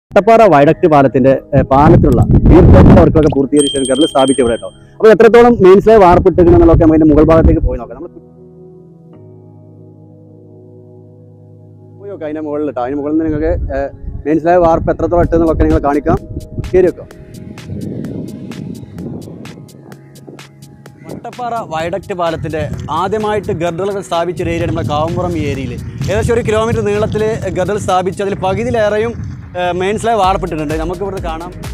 Vattappara viaduct പാലത്തിന്റെ ഏഹ്, പാലത്തിലുള്ള വീർപ്പുറത്തെ വർക്കുകളൊക്കെ പൂർത്തീകരിച്ച ഗർല് സ്ഥാപിച്ചു ഇവിടെ കേട്ടോ അപ്പോൾ എത്രത്തോളം മെയിൻസിലായി വാർപ്പിട്ടിരിക്കുന്നതൊക്കെ നമുക്ക് അതിന്റെ മുകൾ ഭാഗത്തേക്ക് പോയി നോക്കാം നമ്മൾ പോയി നോക്കാം അതിന്റെ മുകളിൽ കേട്ടോ അതിന് മുകളിൽ നിന്ന് നിങ്ങൾക്ക് മെയിൻസിലായ വാർപ്പ് എത്രത്തോളം ഇട്ടെന്നൊക്കെ നിങ്ങൾ കാണിക്കാം കയറി വെക്കാം വട്ടപ്പാറ വയഡക്ട് പാലത്തിന്റെ ആദ്യമായിട്ട് ഗർഡറുകൾ സ്ഥാപിച്ച ഒരു ഏരിയ നമ്മുടെ കാവുമ്പുറം ഈ ഏരിയയിൽ ഏകദേശം ഒരു കിലോമീറ്റർ നീളത്തിൽ ഗർഡർ സ്ഥാപിച്ച് അതിൽ പകുതിയിലേറെയും മെയിൻസിലായി വാർപ്പിട്ടിട്ടുണ്ട് നമുക്ക് ഇവിടെ കാണാം